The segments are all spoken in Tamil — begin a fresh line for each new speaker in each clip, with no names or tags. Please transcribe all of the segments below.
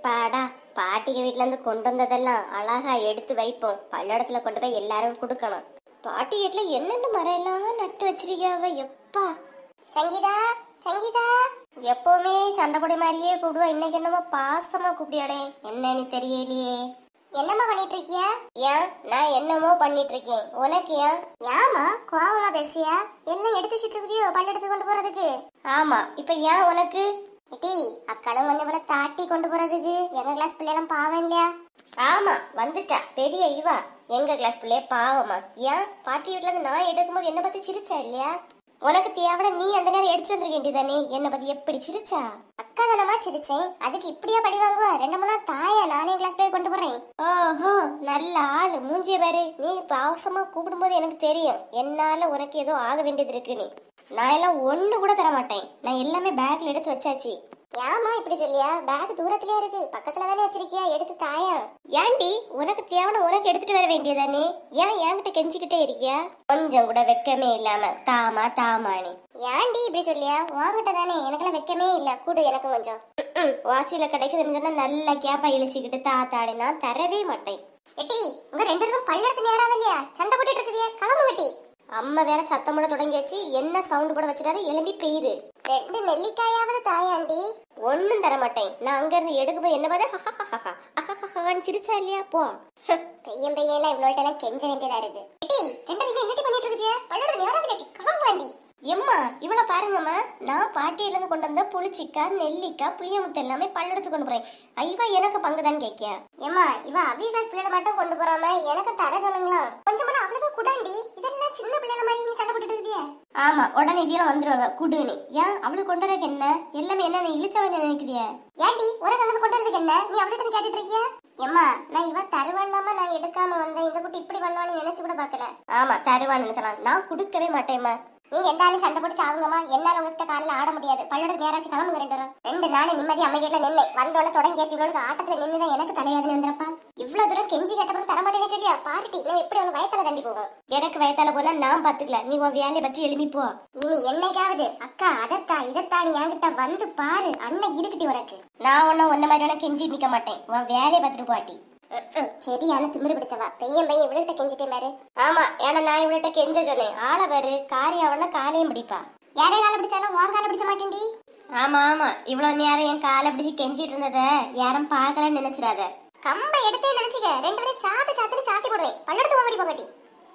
எப்பாடா பாட்டிக வீட்ல இருந்து கொண்டு வந்ததெல்லாம் அழகா எடுத்து வைப்போம் பல்லடத்துல கொண்டு போய் எல்லாரும் கொடுக்கணும் பாட்டி வீட்ல என்னென்ன மரம் எல்லாம் நட்டு வச்சிருக்காவ எப்பா சங்கீதா சங்கீதா எப்பவுமே சண்டை போடி மாதிரியே கூப்பிடுவா இன்னைக்கு என்னமோ பாசமா கூப்பிடியாடே என்னன்னு தெரியலையே என்னம்மா பண்ணிட்டு இருக்கியா ஏன் நான் என்னமோ பண்ணிட்டு இருக்கேன் உனக்கு ஏன் ஏமா கோவமா பேசியா எல்லாம் எடுத்து வச்சிட்டு இருக்கியோ பல்லெடுத்து கொண்டு போறதுக்கு ஆமா இப்ப ஏன் உனக்கு டி அக்காலும் கொஞ்சம் போல தாட்டி கொண்டு போறதுக்கு எங்க கிளாஸ் பிள்ளைலாம் பாவம் இல்லையா ஆமா வந்துட்டா பெரிய இவா எங்க கிளாஸ் பிள்ளைய பாவமா ஏன் பாட்டி வீட்ல இருந்து நான் எடுக்கும்போது என்ன பத்தி சிரிச்சா இல்லையா உனக்கு தேவையான நீ அந்த நேரம் எடுத்து வந்திருக்க வேண்டியதானே என்ன பத்தி எப்படி சிரிச்சா அக்கா தானமா சிரிச்சேன் அதுக்கு இப்படியா பழி வாங்குவா ரெண்டு மூணு நாள் தாயா நானே கிளாஸ் போய் கொண்டு போறேன் ஓஹோ நல்ல ஆளு மூஞ்சிய பாரு நீ பாவசமா கூப்பிடும்போது எனக்கு தெரியும் என்னால உனக்கு ஏதோ ஆக வேண்டியது இருக்குன்னு நான் எல்லாம் ஒண்ணு கூட தர மாட்டேன் நான் எல்லாமே பேக்ல எடுத்து வச்சாச்சு ஏமா இப்படி சொல்லியா பேக் தூரத்திலே இருக்கு பக்கத்துல தானே வச்சிருக்கியா எடுத்து தாயா ஏன்டி உனக்கு தேவையான உனக்கு எடுத்துட்டு வர வேண்டியதானே ஏன் என்கிட்ட கெஞ்சிக்கிட்டே இருக்கியா கொஞ்சம் கூட வெக்கமே இல்லாம தாமா தாமானி ஏன்டி இப்படி சொல்லியா வாங்கிட்ட தானே எனக்கெல்லாம் வெக்கமே இல்ல கூடு எனக்கு கொஞ்சம் ம்ம். வாசியில கிடைக்குதுன்னு சொன்னா நல்லா கேப்பா இழிச்சுக்கிட்டு தாத்தாடி நான் தரவே மாட்டேன் எட்டி உங்க ரெண்டு பேரும் பள்ளிடத்து நேரம் இல்லையா சண்டை போட்டுட்டு இருக்குதியா கிளம்பு கட்டி அம்மா வேற சத்தம் போட தொடங்கியாச்சு என்ன சவுண்ட் போட வச்சிடாத எலும்பி பெயிரு ரெண்டு நெல்லிக்காயாவது தாயாண்டி ஒண்ணும் தர மாட்டேன் நான் அங்க இருந்து எடுக்க போய் என்ன பார்த்தா அஹஹஹன்னு சிரிச்சா இல்லையா போ பையன் பையன் இவ்வளோ எல்லாம் கெஞ்ச வேண்டியதா இருக்கு எட்டி ரெண்டு நீங்க என்னடி பண்ணிட்டு இருக்கியா பள்ளோட நேரம் இல்லட்டி கிளம்புவாண்டி எம்மா இவள பாருங்கம்மா நான் பாட்டியில இருந்து கொண்டு வந்த புளிச்சிக்காய் நெல்லிக்காய் புளியமுத்து எல்லாமே பல்லெடுத்து கொண்டு போறேன் ஐவா எனக்கு பங்குதான் கேக்கியா ஏம்மா இவ அவி கிளாஸ் பிள்ளைல மட்டும் கொண்டு போறாம எனக்கு தர சொல்லுங்களா கொஞ்சம் போல அவளுக்கு குடாண்டி இதெல்லாம் சின்ன பிள்ளைல மாதிரி நீ சண்டை போட்டுட்டு இருக்கியா ஆமா உடனே வீல வந்துருவ குடுனி ஏன் அவளுக்கு கொண்டு வரதுக்கு என்ன எல்லாமே என்ன நீ இழிச்சவன் நினைக்குதியா ஏன்டி உனக்கு அங்க கொண்டு வரதுக்கு என்ன நீ அவள்கிட்ட கேட்டுட்டு இருக்கியா எம்மா நான் இவ தருவானாம நான் எடுக்காம வந்தேன் இந்த குட்டி இப்படி பண்ணுவான்னு நினைச்சு கூட பாக்கல ஆமா தருவான்னு நினைச்சலாம் நான் கொடுக்கவே மாட்டேம்மா நீங்க எந்த ஆளும் சண்டை போட்டு சாவுங்கம்மா என்னால உங்ககிட்ட காலையில ஆட முடியாது பள்ளோட நேராச்சு கிளம்புங்க ரெண்டு பேரும் ரெண்டு நாள் நிம்மதி அம்மா வீட்டுல நின்று வந்தோட தொடங்கியாச்சு இவ்வளவு ஆட்டத்துல நின்னுதான் எனக்கு தலையாதுன்னு வந்துருப்பா இவ்வளவு தூரம் கெஞ்சி கேட்டப்பறம் தர மாட்டேன்னு சொல்லியா பாருட்டி நம்ம எப்படி உன வயத்தால தண்டி போகும் எனக்கு வயத்தால போனா நான் பாத்துக்கல நீ உன் வேலையை பற்றி எழுப்பி போ இனி என்னைக்காவது அக்கா அதத்தா இதத்தா நீ என்கிட்ட வந்து பாரு அண்ணன் இருக்குட்டி உனக்கு நான் ஒன்னும் ஒன்ன மாதிரி உனக்கு கெஞ்சி நிக்க மாட்டேன் உன் வேலையை பார்த்துட்டு போட்டி சரியான திமிரு பிடிச்சவா பையன் பையன் இவள்கிட்ட கெஞ்சிட்டே பாரு ஆமா ஏன்னா நான் இவள்கிட்ட கெஞ்ச சொன்னேன் ஆளை பாரு காரியாவன்னா காலையும் பிடிப்பா யாரே காலை பிடிச்சாலும் உன் காலை பிடிச்ச மாட்டேன்டி ஆமா ஆமா இவ்வளவு நேரம் என் காலை பிடிச்சு கெஞ்சிட்டு இருந்தத யாரும் பார்க்கலன்னு நினைச்சிடாத கம்ப எடுத்தே நினைச்சுக்க ரெண்டு பேரும் சாத்து சாத்துன்னு சாத்தி போடுவேன் பல்லெடுத்து வாங்கடி போகட்டி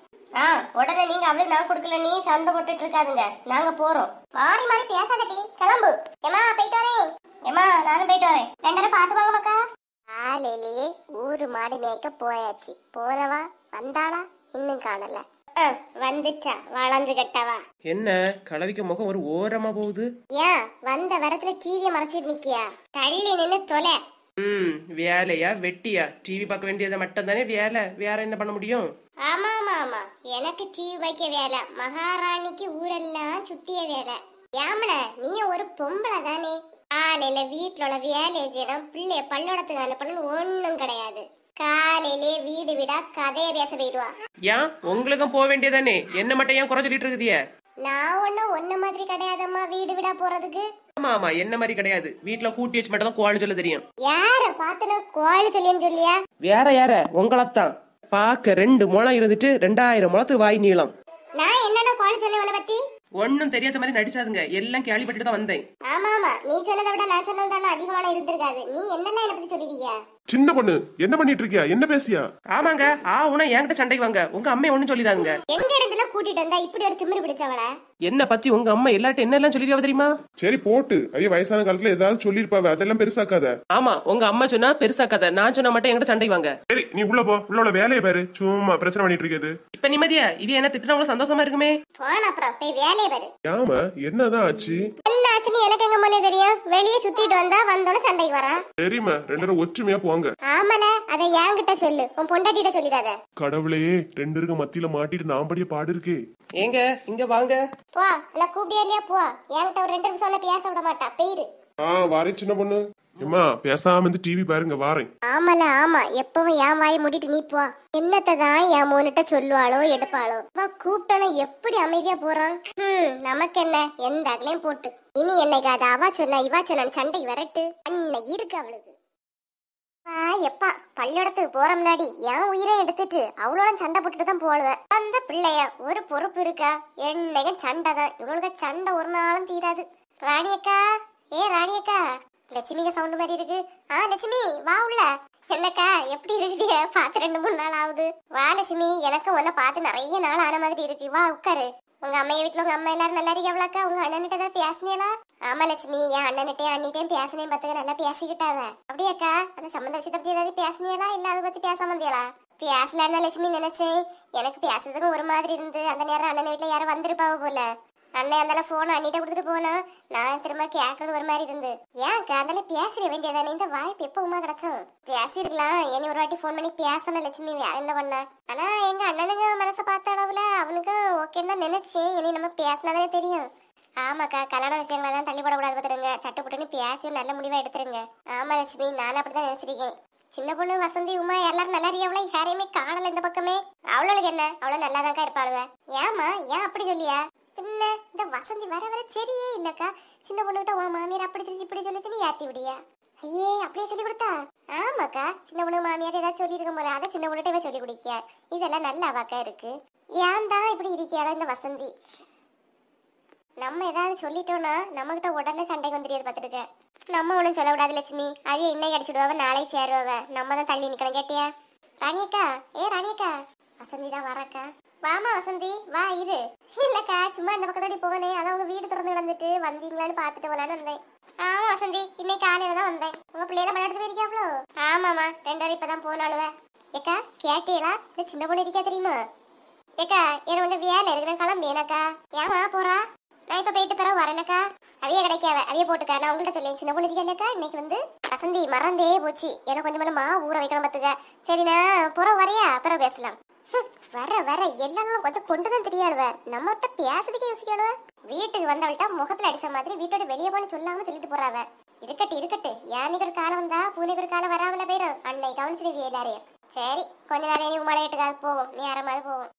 ஆ உடனே நீங்க அவளுக்கு நான் கொடுக்கல நீ சண்டை போட்டுட்டு இருக்காதுங்க நாங்க போறோம் மாறி மாறி பேசாதட்டி கிளம்பு ஏமா போயிட்டு வரேன் ஏமா நானும் போயிட்டு வரேன் ரெண்டரை பார்த்து வாங்க மக்கா காலையிலேயே ஊரு மாடு மேய்க்க போயாச்சு போனவா வந்தாளா இன்னும் காணல வந்துச்சா வளர்ந்து கட்டவா
என்ன கலவிக்க முகம் ஒரு ஓரமா போகுது
ஏன் வந்த வரத்துல டிவியை மறைச்சிட்டு நிக்கியா தள்ளி நின்னு தொலை
ம் வேலையா வெட்டியா டிவி பார்க்க வேண்டியதை மட்டும் தானே வேலை வேற என்ன பண்ண முடியும்
ஆமா ஆமா ஆமா எனக்கு டிவி வைக்க வேலை மகாராணிக்கு ஊரெல்லாம் சுத்திய வேலை ஏமன நீ ஒரு பொம்பளை தானே காலையில வீட்டுல உள்ள வேலையை செய்யணும் பிள்ளைய பல்லோடத்துக்கு அனுப்பணும் ஒண்ணும் கிடையாது காலையிலே வீடு வீடா கதையை பேச போயிடுவா
ஏன் உங்களுக்கும் போக வேண்டியதானே என்ன மட்டும் ஏன் குறை சொல்லிட்டு இருக்குதிய
நான் ஒண்ணும் ஒன்ன மாதிரி கிடையாதம்மா வீடு வீடா போறதுக்கு
ஆமா ஆமா என்ன மாதிரி கிடையாது வீட்டுல கூட்டி வச்சு மட்டும் தான் கோழி சொல்ல தெரியும்
யார பாத்துனா கோழி சொல்லின்னு சொல்லியா
வேற யார உங்களைத்தான் பார்க்க ரெண்டு முளம் இருந்துட்டு ரெண்டாயிரம் முளத்துக்கு வாய் நீளம்
நான் என்னடா கோழி சொன்னேன் உன்னை பத்தி
ஒன்னும் தெரியாத மாதிரி நடிச்சாதுங்க எல்லாம் கேள்விப்பட்டுட்டு தான் வந்தேன்
ஆமா ஆமா நீ சொன்னதை விட நான் சொன்னது தானே அதிகமான இருந்திருக்காது நீ என்னெல்லாம் என்ன பத்தி சொல்லிருக்கியா
சின்ன பொண்ணு என்ன பண்ணிட்டு இருக்கியா என்ன பேசியா
ஆமாங்க ஆ உன என்கிட்ட சண்டைக்கு வாங்க உங்க அம்மா ஒண்ணும் சொல்லிடாதுங்க
எங்க இடத்துல கூட்டிட்டு வந்தா இப்படி ஒரு திமிரு பிடிச்சவள
என்ன பத்தி உங்க அம்மா எல்லார்ட்ட என்ன எல்லாம் சொல்லிடுவா தெரியுமா
சரி போட்டு ஐயா வயசான காலத்துல ஏதாவது சொல்லிருப்பாவ அதெல்லாம் பெருசாக்காத
ஆமா உங்க அம்மா சொன்னா பெருசா கதை நான் சொன்னா மட்டும் என்கிட்ட சண்டைக்கு வாங்க
சரி நீ உள்ள போ உள்ள உள்ள வேலையை பாரு சும்மா பிரச்சனை பண்ணிட்டு இருக்கிறது
இப்ப நிம்மதியா இவ என்ன திட்டினா சந்தோஷமா இருக்குமே
போன அப்புறம் போய் வேலையை பாரு
ஏமா என்னதான் ஆச்சு
என்ன ஆச்சுன்னு எனக்கு எங்க முன்னே தெரியும் வெளியே சுத்திட்டு வந்தா வந்தோட சண்டைக்கு வரான்
சரிம்மா ரெண்டு பேரும் ஒற்றுமையா போங்க
ஆமல அதை என்கிட்ட சொல்லு உன் பொண்டாட்டிட்ட சொல்லிடாத
கடவுளே ரெண்டு பேருக்கு மத்தியில மாட்டிட்டு நான் படிய பாடு இருக்கே
ஏங்க இங்க வாங்க
போ நான் கூப்பிடியா இல்லையா போ என்கிட்ட ஒரு ரெண்டு நிமிஷம் உன்னை பேச விட மாட்டா பெயிரு
ஆ வாரேன் சின்ன பொண்ணு ஏமா பேசாம இருந்து டிவி பாருங்க வாரேன்
ஆமல ஆமா எப்பவும் என் வாயை மூடிட்டு நீ போ என்னத்தை தான் என் மோனிட்ட சொல்லுவாளோ எடுப்பாளோ வா கூப்பிட்டோன்னா எப்படி அமைதியா போறான் ஹம் நமக்கு என்ன எந்த அகலையும் போட்டு இனி என்னைக்கு அது அவா சொன்னா இவா சொன்னான்னு சண்டைக்கு வரட்டு அன்னைக்கு இருக்கு அவளுக்கு ஆ, எப்பா பள்ளியோடத்துக்கு போற முன்னாடி என் உயிரை எடுத்துட்டு அவ்வளோ சண்டை போட்டுட்டு தான் போடுவேன் அந்த பிள்ளைய ஒரு பொறுப்பு இருக்கா என்னைக்கும் சண்டை தான் இவ்வளவு சண்டை ஒரு நாளும் தீராது ராணியக்கா ஏ ராணியக்கா லட்சுமிக்கு சவுண்ட் மாதிரி இருக்கு ஆ லட்சுமி வா உள்ள என்னக்கா எப்படி இருக்கீங்க பார்த்து ரெண்டு மூணு நாள் ஆகுது வா லட்சுமி எனக்கு உன்னை பார்த்து நிறைய நாள் ஆன மாதிரி இருக்கு வா உட்காரு உங்க அம்மைய வீட்டுல உங்க அம்மா எல்லாரும் நல்லா இருக்கவளாக்கா உங்க அண்ணன்கிட்ட ஏதாவது பேசினீங்களா ஆமா லட்சுமி என் அண்ணன்கிட்டயும் அண்ணிட்டையும் பேசினேன் பார்த்துக்க நல்லா பேசிக்கிட்டாவ அப்படியாக்கா அந்த சம்பந்த விஷயத்தை பத்தி ஏதாவது பேசினீங்களா இல்ல அதை பத்தி பேசாம வந்தியாளா பேசலான்னு லட்சுமி நினைச்சேன் எனக்கு பேசுறதுக்கும் ஒரு மாதிரி இருந்து அந்த நேரம் அண்ணன் வீட்டுல யாரும் வந்திருப்பாவ போல அண்ணன் அந்தால போன் அண்ணிட்ட கொடுத்துட்டு போனா நான் திரும்ப கேட்கறது ஒரு மாதிரி இருந்து ஏன்க்கா அந்தால பேசிட வேண்டியதானே இந்த வாய்ப்பு எப்ப உமா கிடைச்சும் பேசிருக்கலாம் இனி ஒரு வாட்டி போன் பண்ணி பேசணும் லட்சுமி வேற என்ன பண்ண ஆனா எங்க அண்ணனுங்க மனசை பார்த்த அளவுல அவனுக்கு ஓகேன்னு தான் நினைச்சேன் இனி நம்ம பேசினாதானே தெரியும் ஆமாக்கா கல்யாண விஷயங்கள் எல்லாம் தள்ளி போடக்கூடாது பார்த்துருங்க சட்டு புட்டுன்னு பேசி நல்ல முடிவா எடுத்துருங்க ஆமா லட்சுமி நானும் அப்படிதான் நினைச்சிருக்கேன் சின்ன பொண்ணு வசந்தி உமா எல்லாரும் நல்லா இருக்கவள யாரையுமே காணல இந்த பக்கமே அவளுக்கு என்ன அவ்வளவு நல்லாதான்க்கா இருப்பாளுவ ஏமா ஏன் அப்படி சொல்லியா பின்ன இந்த வசந்தி வர வர சரியே இல்லக்கா சின்ன பொண்ணுகிட்ட உன் மாமியார் அப்படி சொல்லி இப்படி சொல்லிச்சுன்னு ஏத்தி விடியா ஐயே அப்படியே சொல்லி கொடுத்தா ஆமாக்கா சின்ன பொண்ணு மாமியார் ஏதாவது சொல்லி இருக்க போல அதை சின்ன பொண்ணுகிட்ட இவ சொல்லி குடிக்க இதெல்லாம் நல்ல அவாக்கா இருக்கு ஏன் தான் இப்படி இருக்கியாளோ இந்த வசந்தி நம்ம ஏதாவது சொல்லிட்டோம்னா நம்மகிட்ட உடனே சண்டைக்கு வந்துடுது பார்த்துருக்க நம்ம ஒன்றும் சொல்ல விடாது லட்சுமி அவைய இன்னைக்கு அடிச்சுடுவாவ நாளைக்கு சேருவாவ நம்ம தான் தள்ளி நிக்கணும் கேட்டியா ராணியக்கா ஏ ராணியக்கா வசந்தி தான் வரக்கா வாமா வசந்தி வா இரு இல்லக்கா சும்மா இந்த பக்கத்தோடி போனேன் அதான் உங்க வீடு திறந்து கிடந்துட்டு வந்தீங்களான்னு பார்த்துட்டு போலான்னு வந்தேன் ஆமா வசந்தி இன்னைக்கு காலையில தான் வந்தேன் உங்க பிள்ளையில விளையாடுறது போயிருக்காவளோ ஆமாமா ரெண்டு பேரும் இப்பதான் போனாலுவ ஏக்கா கேட்டீங்களா இந்த சின்ன பொண்ணு இருக்கா தெரியுமா ஏக்கா எனக்கு வந்து வேலை இருக்கு நான் கிளம்பியேனாக்கா ஏமா போறா நான் இப்ப போயிட்டு பிறகு வரேனக்கா அவிய கிடைக்காவ அவிய போட்டுக்கா நான் உங்கள்ட்ட சொல்லேன் சின்ன பொண்ணு இருக்கா இன்னைக்கு வந்து வசந்தி மறந்தே போச்சு எனக்கு கொஞ்சம் மேல மா ஊற வைக்கணும் பார்த்துக்க சரி நான் புறம் வரையா பிறகு பேசலாம் ஹம், வர வர எல்லாரும் கொஞ்சம் கொண்டு தான் தெரியாடுவ நம்மகிட்ட பேசுறதுக்கே யோசிக்காடுவ வீட்டுக்கு வந்தவள்கிட்ட முகத்துல அடிச்ச மாதிரி வீட்டோட வெளியே போன சொல்லாம சொல்லிட்டு போறாவ இருக்கட்டு இருக்கட்டு யானைக்கு ஒரு காலம் வந்தா பூனைக்கு ஒரு காலம் வராமல போயிரும் அன்னை கவனிச்சிருவிய எல்லாரையும் சரி கொஞ்ச நேரம் நீ மலையிட்டுக்காக போவோம் நீ அறமாவது போவோம்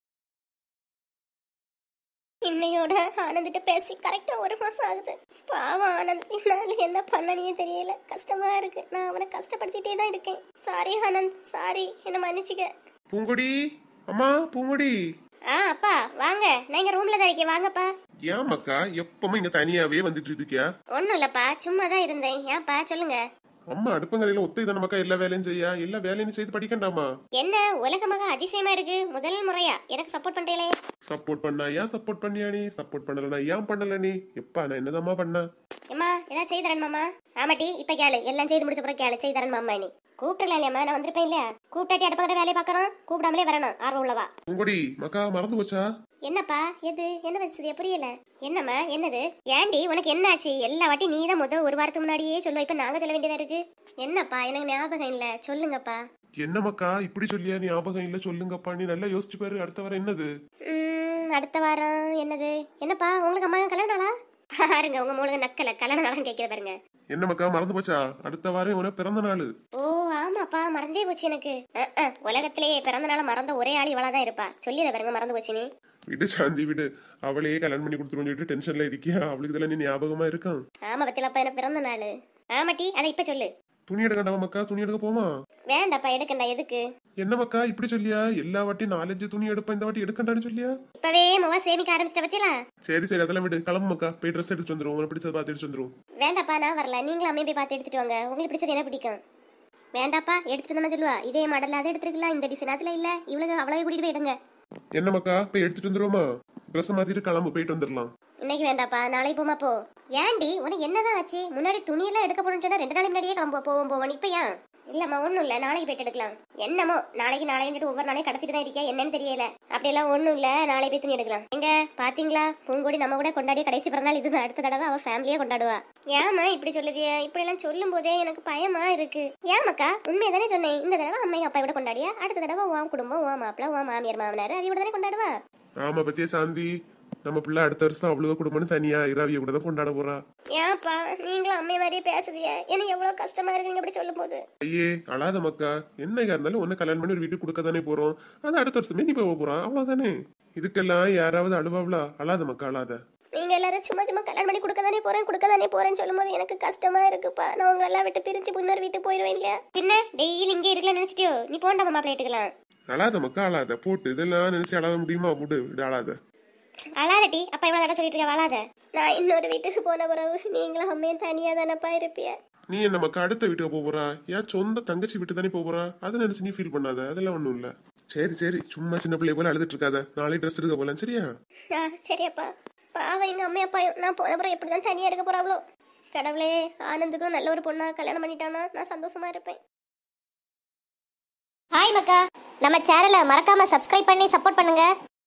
இன்னையோட ஆனந்திட்ட பேசி கரெக்டா ஒரு மாசம் ஆகுது பாவம் ஆனந்த் என்னால என்ன பண்ணனே தெரியல கஷ்டமா இருக்கு நான் அவனை கஷ்டப்படுத்திட்டே தான் இருக்கேன் சாரி ஆனந்த் சாரி என்ன மன்னிச்சுக்க
பூங்கொடி அம்மா பூங்கொடி
ஆ அப்பா வாங்க நான் இங்க ரூம்ல தான் இருக்கேன் வாங்கப்பா
ஏன் மக்கா எப்பவுமே இங்க தனியாவே வந்துட்டு இருக்கியா
ஒண்ணும் இல்லப்பா சும்மா தான் இருந்தேன் ஏன்ப்பா சொல்லுங்க
அம்மா அடுப்பங்கரையில ஒத்தை தானே மக்கா எல்லா வேலையும் செய்யா எல்லா வேலையும் செய்து படிக்கண்டாமா
என்ன உலகமாக அதிசயமா இருக்கு முதல் முறையா எனக்கு சப்போர்ட் பண்றீங்களே
சப்போர்ட் பண்ணா ஏன் சப்போர்ட் பண்ணியா நீ சப்போர்ட் பண்ணலனா ஏன் பண்ணல நீ எப்பா நான் என்னதாம்மா பண்ண
அம்மா ஏதாவது செய்து தரேன் மாமா ஆமாட்டி இப்ப கேளு எல்லாம் செய்து முடிச்ச அப்புறம் கேளு செய்து தரேன் மாமா நீ கூப்பிடலாம் இல்லையாம்மா நான் வந்திருப்பேன் இல்லையா கூப்பிட்டாட்டி அடுப்பக்கிற வேலையை பார்க்கறோம் கூப்பிடாமலே வரணும் ஆர்வம் உள்ளவா
பூங்கொடி மக்கா மறந்து போச்சா
என்னப்பா எது என்ன வச்சது புரியல என்னம்மா என்னது ஏண்டி உனக்கு என்ன ஆச்சு எல்லா வாட்டி நீ தான் முத ஒரு வாரத்துக்கு முன்னாடியே சொல்லுவ இப்ப நாங்க சொல்ல வேண்டியதா இருக்கு என்னப்பா எனக்கு ஞாபகம் இல்ல சொல்லுங்கப்பா
என்ன மக்கா இப்படி சொல்லியா நீ ஞாபகம் இல்ல சொல்லுங்கப்பா நீ நல்லா யோசிச்சு பாரு அடுத்த வாரம் என்னது
உம், அடுத்த வாரம் என்னது என்னப்பா உங்களுக்கு அம்மா கல்யாணம் நாளா பாருங்க உங்க மூலக நக்கல கல்யாணம் நாளான்னு கேட்கிற பாருங்க
என்ன மக்கா மறந்து போச்சா அடுத்த வாரம் உன பிறந்த நாள்
ஓ ஆமாப்பா மறந்தே போச்சு எனக்கு அஹ், அஹ், உலகத்திலேயே பிறந்த நாள் மறந்த ஒரே ஆள் இவளாதான் இருப்பா சொல்லியத பாருங்க மறந்து போச்சு நீ
விடு சாந்தி விடு அவளையே கல்யாணம் பண்ணி கொடுத்துருவோம் சொல்லிட்டு டென்ஷன்ல இருக்கியா அவளுக்கு இதெல்லாம் நீ ஞாபகமா இருக்கான்
ஆமா பத்திலப்பா எனக்கு பிறந்த நாள் ஆமாட்டி அதை இப்ப சொல்லு
துணி எடுக்கண்டாவா மக்கா துணி எடுக்க போமா
வேண்டாப்பா எடுக்கண்டா எதுக்கு
என்ன மக்கா இப்படி சொல்லியா எல்லா வாட்டியும் நாலஞ்சு துணி எடுப்பேன் இந்த வாட்டி எடுக்கண்டான்னு சொல்லியா
இப்பவே முவா சேமிக்க ஆரம்பிச்சிட்ட பத்திலா
சரி சரி அதெல்லாம் விடு கிளம்பு மக்கா போய் ட்ரெஸ் எடுத்து வந்துரும் உனக்கு பிடிச்சத பார்த்து எடுத்து வந்துரும்
வேண்டாப்பா நான் வரல நீங்களும் அம்மையை போய் பார்த்து எடுத்துட்டு வாங்க உங்களுக்கு பிடிச்சது என்ன பிடிக்கும் வேண்டாப்பா எடுத்துட்டு வந்தா சொல்லுவா இதே மாடல் அதை எடுத்துருக்கலாம் இந்த டிசைன் அதுல இல்ல இவ்வளவு அவ்வளவு கூட்டிட்டு போயிடுங்க
என்ன மக்கா போய் எடுத்துட்டு வந்துருவோமா ட்ரெஸ் மாத்திட்டு கிளம்பு போயிட்டு வந்துடலாம்
இன்னைக்கு வேண்டாப்பா நாளைக்கு போமா போ ஏன்டி உனக்கு என்னதான் ஆச்சு முன்னாடி துணியெல்லாம் எடுக்க போகணும்னு சொன்னா ரெண்டு நாளைக்கு முன்னாடியே கிளம்ப போவோம் போவோம் இப்ப ஏன் இல்லம்மா ஒண்ணும் இல்ல நாளைக்கு போயிட்டு எடுக்கலாம் என்னமோ நாளைக்கு நாளைக்கு ஒவ்வொரு நாளையும் கடத்திட்டு தான் இருக்கேன் என்னன்னு தெரியல அப்படியெல்லாம் ஒண்ணும் இல்ல நாளைக்கு போய் துணி எடுக்கலாம் எங்க பாத்தீங்களா பூங்கொடி நம்ம கூட கொண்டாடி கடைசி பிறந்தநாள் இது அடுத்த தடவை அவ ஃபேமிலியே கொண்டாடுவா ஏமா இப்படி சொல்லுதிய இப்படி எல்லாம் சொல்லும் போதே எனக்கு பயமா இருக்கு ஏமாக்கா உண்மையை தானே சொன்னேன் இந்த தடவை அம்மா அப்பா விட கொண்டாடியா அடுத்த தடவை உன் குடும்பம் உன் மாப்பிள்ள உன் மாமியார் மாமனார் அதையோட தானே கொண்டாடுவா
ஆமா பத்தியா சாந்தி நம்ம பிள்ளை அடுத்த வருஷம் அவ்வளவு குடும்பம்னு தனியா இரவிய கூட தான் கொண்டாட போறா
ஏன்ப்பா நீங்களும் அம்மை மாதிரியே பேசுதிய எனக்கு எவ்வளவு கஷ்டமா இருக்குங்க இப்படி சொல்லும் போது
ஐயே அழாத மக்கா என்னைக்கா இருந்தாலும் ஒன்னு கல்யாணம் பண்ணி ஒரு வீட்டுக்கு கொடுக்க தானே போறோம் அது அடுத்த வருஷமே நீ போக போறான் அவ்வளவுதானே இதுக்கெல்லாம் யாராவது அழுவாவளா அழாத மக்கா அழாத
நீங்க எல்லாரும் சும்மா சும்மா கல்யாணம் பண்ணி கொடுக்க தானே போறேன் கொடுக்க தானே போறேன்னு சொல்லும்போது எனக்கு கஷ்டமா இருக்குப்பா நான் உங்களை எல்லாம் விட்டு பிரிஞ்சு இன்னொரு வீட்டுக்கு போயிடுவேன் இல்லையா பின்ன டெய்லி இங்கே இருக்கலாம்னு நினைச்சிட்டியோ நீ போண்டாமா மாப்பிள்ளை வீட்டுக்கலாம்
அழாத மக்கா அழாத போட்டு இதெல்லாம் நினைச்சு அழாத முடியுமா விடு விடு அழாத
அழாதட்டி அப்பா இவ்வளவு தடவை சொல்லிட்டு இருக்க அழாத நான் இன்னொரு வீட்டுக்கு போன பிறகு நீங்களும் அம்மையும் தனியா தானப்பா இருப்பிய
நீ என்ன மக்கா அடுத்த வீட்டுக்கு போக போறா ஏன் சொந்த தங்கச்சி வீட்டு தானே போக போறா அதை நினைச்சு நீ ஃபீல் பண்ணாத அதெல்லாம் ஒண்ணும் இல்ல சரி சரி சும்மா சின்ன பிள்ளை போல அழுதுட்டு இருக்காத நாளை ட்ரெஸ் எடுக்க போலாம் சரியா
ஆ சரியப்பா பாவம் எங்க அம்மா அப்பா நான் போன பிறகு எப்படி தான் தனியா இருக்க போறாங்களோ கடவுளே ஆனந்துக்கும் நல்ல ஒரு பொண்ணா கல்யாணம் பண்ணிட்டானா நான் சந்தோஷமா இருப்பேன் ஹாய் மக்கா நம்ம சேனலை மறக்காம சப்ஸ்கிரைப் பண்ணி சப்போர்ட் பண்ணுங்க